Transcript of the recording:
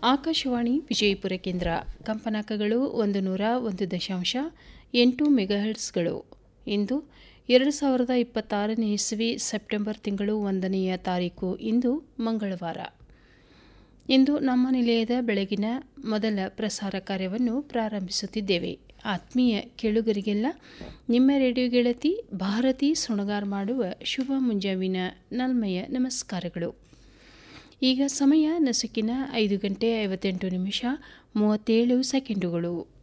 ಆಕಾಶವಾಣಿ ವಿಜಯಪುರ ಕೇಂದ್ರ ಕಂಪನಾಂಕಗಳು ಒಂದು ನೂರ ಒಂದು ದಶಾಂಶ ಎಂಟು ಮೆಗಾಹೆರ್ಟ್ಸ್ಗಳು ಇಂದು ಎರಡು ಸಾವಿರದ ಇಪ್ಪತ್ತಾರನೇ ಇಸ್ವಿ ಸೆಪ್ಟೆಂಬರ್ ತಿಂಗಳು ಒಂದನೆಯ ತಾರೀಕು ಇಂದು ಮಂಗಳವಾರ ಇಂದು ನಮ್ಮ ನಿಲಯದ ಬೆಳಗಿನ ಮೊದಲ ಪ್ರಸಾರ ಕಾರ್ಯವನ್ನು ಪ್ರಾರಂಭಿಸುತ್ತಿದ್ದೇವೆ ಆತ್ಮೀಯ ಕೇಳುಗರಿಗೆಲ್ಲ ನಿಮ್ಮ ರೇಡಿಯೋ ಗೆಳತಿ ಭಾರತಿ ಸೊಣಗಾರ್ ಮಾಡುವ ಶುಭ ಮುಂಜಾವಿನ ನಲ್ಮೆಯ ನಮಸ್ಕಾರಗಳು ಈಗ ಸಮಯ ನಸುಕಿನ ಐದು ಗಂಟೆ ಐವತ್ತೆಂಟು ನಿಮಿಷ ಮೂವತ್ತೇಳು ಸೆಕೆಂಡುಗಳು